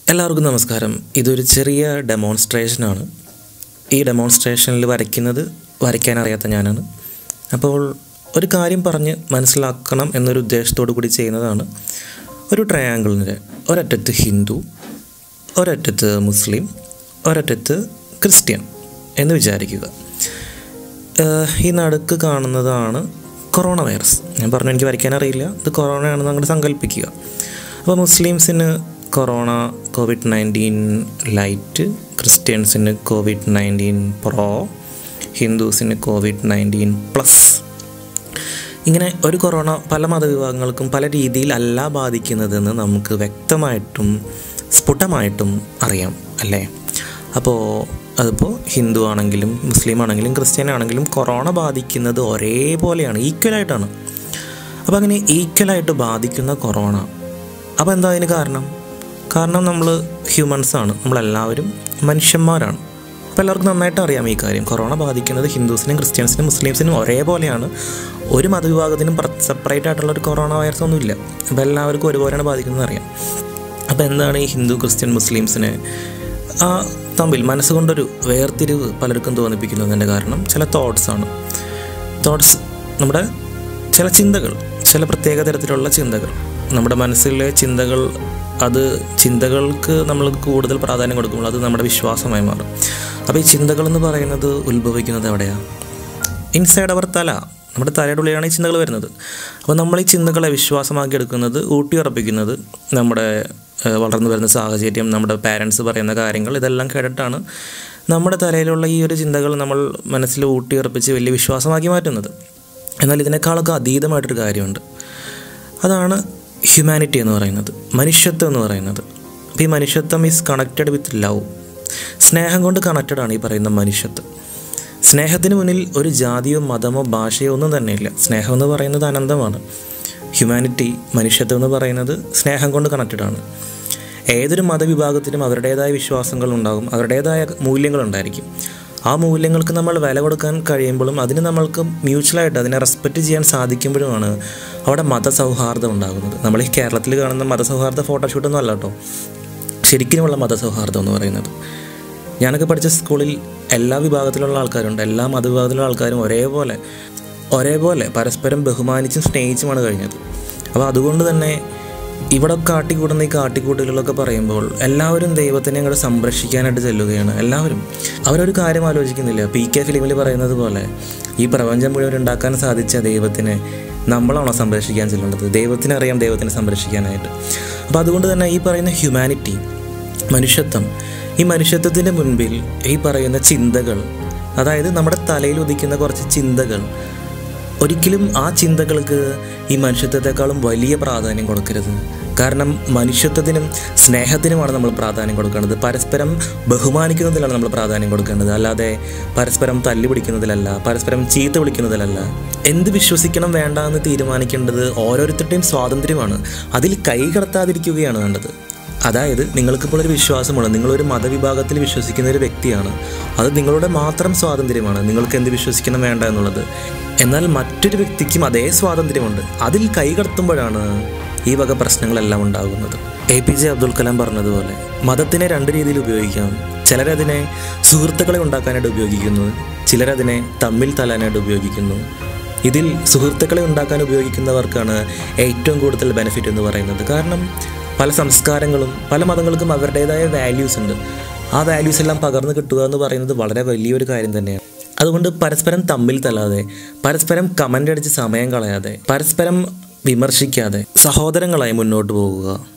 എല്ലാവർക്കും നമസ്കാരം ഇതൊരു ചെറിയ ഡെമോൺസ്ട്രേഷനാണ് ഈ ഡെമോൺസ്ട്രേഷനിൽ വരയ്ക്കുന്നത് വരയ്ക്കാൻ അറിയാത്ത ഞാനാണ് അപ്പോൾ ഒരു കാര്യം പറഞ്ഞ് മനസ്സിലാക്കണം എന്നൊരു ഉദ്ദേശത്തോടു കൂടി ചെയ്യുന്നതാണ് ഒരു ട്രയാങ്കിളിൻ്റെ ഒരറ്റത്ത് ഹിന്ദു ഒരറ്റത്ത് മുസ്ലിം ഒരറ്റത്ത് ക്രിസ്ത്യൻ എന്ന് വിചാരിക്കുക ഏഹ് ഈ നടുക്ക് കാണുന്നതാണ് കൊറോണ വൈറസ് ഞാൻ പറഞ്ഞു എനിക്ക് വരയ്ക്കാൻ അറിയില്ല ഇത് കൊറോണയാണെന്ന് അങ്ങോട്ട് സങ്കല്പിക്കുക അപ്പോൾ മുസ്ലിംസിന് കൊറോണ കോവിഡ് നയൻറ്റീൻ ലൈറ്റ് ക്രിസ്ത്യൻസിന് കോവിഡ് നയൻറ്റീൻ പ്രോ ഹിന്ദുസിന് കോവിഡ് നയൻറ്റീൻ പ്ലസ് ഇങ്ങനെ ഒരു കൊറോണ പല മതവിഭാഗങ്ങൾക്കും പല രീതിയിലല്ല ബാധിക്കുന്നതെന്ന് നമുക്ക് വ്യക്തമായിട്ടും സ്ഫുടമായിട്ടും അറിയാം അല്ലേ അപ്പോൾ അതിപ്പോൾ ഹിന്ദു ആണെങ്കിലും മുസ്ലിം ആണെങ്കിലും ക്രിസ്ത്യൻ ആണെങ്കിലും കൊറോണ ബാധിക്കുന്നത് ഒരേപോലെയാണ് ഈക്വലായിട്ടാണ് അപ്പോൾ അങ്ങനെ ഈക്വലായിട്ട് ബാധിക്കുന്ന കൊറോണ അപ്പോൾ എന്താ അതിന് കാരണം കാരണം നമ്മൾ ഹ്യൂമൻസാണ് നമ്മളെല്ലാവരും മനുഷ്യന്മാരാണ് അപ്പോൾ എല്ലാവർക്കും നന്നായിട്ട് അറിയാം ഈ കാര്യം കൊറോണ ബാധിക്കുന്നത് ഹിന്ദുസിനും ക്രിസ്ത്യൻസിനും മുസ്ലിംസിനും ഒരേപോലെയാണ് ഒരു മതവിഭാഗത്തിനും സെപ്പറേറ്റ് ആയിട്ടുള്ള ഒരു കൊറോണ വൈറസ് ഒന്നുമില്ല അപ്പോൾ എല്ലാവർക്കും ഒരുപോലെയാണ് ബാധിക്കുന്നത് അറിയാം അപ്പോൾ എന്താണ് ഈ ഹിന്ദു ക്രിസ്ത്യൻ മുസ്ലിംസിനെ ആ തമ്മിൽ മനസ്സുകൊണ്ടൊരു വേർതിരിവ് പലർക്കും തോന്നിപ്പിക്കുന്നതിൻ്റെ കാരണം ചില തോട്ട്സ് ആണ് തോട്ട്സ് നമ്മുടെ ചില ചിന്തകൾ ചില പ്രത്യേക തരത്തിലുള്ള ചിന്തകൾ നമ്മുടെ മനസ്സിലെ ചിന്തകൾ അത് ചിന്തകൾക്ക് നമ്മൾ കൂടുതൽ പ്രാധാന്യം കൊടുക്കുമ്പോൾ അത് നമ്മുടെ വിശ്വാസമായി മാറും അപ്പോൾ ഈ ചിന്തകൾ എന്ന് പറയുന്നത് ഉത്ഭവിക്കുന്നത് എവിടെയാണ് ഇൻസൈഡ് അവർ തല നമ്മുടെ തലയുടെ ഉള്ളിലാണ് ഈ ചിന്തകൾ വരുന്നത് അപ്പോൾ നമ്മൾ ഈ ചിന്തകളെ വിശ്വാസമാക്കി എടുക്കുന്നത് ഊട്ടിയുറപ്പിക്കുന്നത് നമ്മുടെ ഏഹ്, വളർന്നു വരുന്ന സാഹചര്യം നമ്മുടെ പാരൻസ് പറയുന്ന കാര്യങ്ങൾ ഇതെല്ലാം കേട്ടിട്ടാണ് നമ്മുടെ തലയിലുള്ള ഈ ഒരു ചിന്തകൾ നമ്മൾ മനസ്സിൽ ഊട്ടിയുറപ്പിച്ച് വലിയ വിശ്വാസമാക്കി മാറ്റുന്നത് എന്നാൽ ഇതിനേക്കാളൊക്കെ അതീതമായിട്ടൊരു കാര്യമുണ്ട് അതാണ് ഹ്യൂമാനിറ്റി എന്ന് പറയുന്നത് മനുഷ്യത്വം എന്ന് പറയുന്നത് അപ്പോൾ ഈ മനുഷ്യത്വം ഈസ് കണക്റ്റഡ് വിത്ത് ലവ് സ്നേഹം കൊണ്ട് കണക്റ്റഡ് ആണ് ഈ പറയുന്ന മനുഷ്യത്വം സ്നേഹത്തിന് മുന്നിൽ ഒരു ജാതിയോ മതമോ ഭാഷയോ ഒന്നും തന്നെയില്ല സ്നേഹം എന്ന് പറയുന്നത് അനന്തമാണ് ഹ്യൂമാനിറ്റി മനുഷ്യത്വം എന്ന് പറയുന്നത് സ്നേഹം കൊണ്ട് കണക്റ്റഡ് ആണ് ഏതൊരു മതവിഭാഗത്തിനും അവരുടേതായ വിശ്വാസങ്ങൾ ഉണ്ടാകും അവരുടേതായ മൂല്യങ്ങളുണ്ടായിരിക്കും ആ മൂല്യങ്ങൾക്ക് നമ്മൾ വില കൊടുക്കാൻ കഴിയുമ്പോഴും അതിന് നമ്മൾക്ക് മ്യൂച്വലായിട്ട് അതിനെ റെസ്പെക്റ്റ് ചെയ്യാൻ സാധിക്കുമ്പോഴുമാണ് അവിടെ മതസൗഹാർദ്ദം ഉണ്ടാകുന്നത് നമ്മൾ ഈ കേരളത്തിൽ കാണുന്ന മതസൗഹാർദ്ദ ഫോട്ടോഷൂട്ടൊന്നും അല്ല കേട്ടോ ശരിക്കുമുള്ള മതസൗഹാർദ്ദം എന്ന് പറയുന്നത് ഞാനൊക്കെ പഠിച്ച സ്കൂളിൽ എല്ലാ വിഭാഗത്തിലുള്ള ആൾക്കാരുണ്ട് എല്ലാ മതവിഭാഗത്തിലുള്ള ആൾക്കാരും ഒരേപോലെ ഒരേപോലെ പരസ്പരം ബഹുമാനിച്ചും സ്നേഹിച്ചുമാണ് കഴിഞ്ഞത് അപ്പോൾ അതുകൊണ്ട് തന്നെ ഇവിടെ കാട്ടിക്കൂടുന്ന ഈ കാട്ടിക്കൂട്ടലുകളൊക്കെ പറയുമ്പോൾ എല്ലാവരും ദൈവത്തിനെ അങ്ങോട്ട് സംരക്ഷിക്കാനായിട്ട് ചെല്ലുകയാണ് എല്ലാവരും അവരൊരു കാര്യം ആലോചിക്കുന്നില്ല പി കെ ഫിലിമിൽ പറയുന്നത് പോലെ ഈ പ്രപഞ്ചം മുഴുവൻ ഉണ്ടാക്കാൻ സാധിച്ച ദൈവത്തിനെ നമ്മളാണോ സംരക്ഷിക്കാൻ ചെല്ലേണ്ടത് ദൈവത്തിനെ അറിയാം ദൈവത്തിനെ സംരക്ഷിക്കാനായിട്ട് അപ്പോൾ അതുകൊണ്ട് തന്നെ ഈ പറയുന്ന ഹ്യൂമാനിറ്റി മനുഷ്യത്വം ഈ മനുഷ്യത്വത്തിൻ്റെ മുൻപിൽ ഈ പറയുന്ന ചിന്തകൾ അതായത് നമ്മുടെ തലയിൽ ഉദിക്കുന്ന കുറച്ച് ചിന്തകൾ ഒരിക്കലും ആ ചിന്തകൾക്ക് ഈ മനുഷ്യത്വത്തെക്കാളും വലിയ പ്രാധാന്യം കൊടുക്കരുത് കാരണം മനുഷ്യത്വത്തിനും സ്നേഹത്തിനുമാണ് നമ്മൾ പ്രാധാന്യം കൊടുക്കേണ്ടത് പരസ്പരം ബഹുമാനിക്കുന്നതിലാണ് നമ്മൾ പ്രാധാന്യം കൊടുക്കേണ്ടത് അല്ലാതെ പരസ്പരം തല്ലി പിടിക്കുന്നതിലല്ല പരസ്പരം ചീത്ത വിളിക്കുന്നതിലല്ല എന്ത് വിശ്വസിക്കണം വേണ്ട എന്ന് തീരുമാനിക്കേണ്ടത് ഓരോരുത്തരുടെയും സ്വാതന്ത്ര്യമാണ് അതിൽ കൈ കടത്താതിരിക്കുകയാണ് വേണ്ടത് അതായത് നിങ്ങൾക്കിപ്പോൾ ഒരു വിശ്വാസമുണ്ട് നിങ്ങളൊരു മതവിഭാഗത്തിൽ വിശ്വസിക്കുന്ന ഒരു വ്യക്തിയാണ് അത് നിങ്ങളുടെ മാത്രം സ്വാതന്ത്ര്യമാണ് നിങ്ങൾക്ക് എന്ത് വിശ്വസിക്കണം വേണ്ട എന്നുള്ളത് എന്നാൽ മറ്റൊരു വ്യക്തിക്കും അതേ സ്വാതന്ത്ര്യമുണ്ട് അതിൽ കൈകടത്തുമ്പോഴാണ് ഈ വക പ്രശ്നങ്ങളെല്ലാം ഉണ്ടാകുന്നത് A P J Abdul Kalam പറഞ്ഞതുപോലെ മതത്തിനെ രണ്ട് രീതിയിൽ ഉപയോഗിക്കാം ചിലരതിനെ സുഹൃത്തുക്കളെ ഉണ്ടാക്കാനായിട്ട് ഉപയോഗിക്കുന്നു ചിലരതിനെ തമ്മിൽ തല്ലാനായിട്ട് ഉപയോഗിക്കുന്നു ഇതിൽ സുഹൃത്തുക്കളെ ഉണ്ടാക്കാൻ ഉപയോഗിക്കുന്നവർക്കാണ് ഏറ്റവും കൂടുതൽ ബെനിഫിറ്റ് എന്ന് പറയുന്നത് കാരണം പല സംസ്കാരങ്ങളും പല മതങ്ങൾക്കും അവരുടേതായ വാല്യൂസ് ഉണ്ട് ആ വാല്യൂസ് എല്ലാം പകർന്നു കിട്ടുക എന്ന് പറയുന്നത് വളരെ വലിയൊരു കാര്യം തന്നെയാണ് അതുകൊണ്ട് പരസ്പരം തമ്മിൽ തല്ലാതെ പരസ്പരം കമൻ്റ് അടിച്ച് സമയം കളയാതെ പരസ്പരം വിമർശിക്കാതെ സഹോദരങ്ങളായി മുന്നോട്ട് പോകുക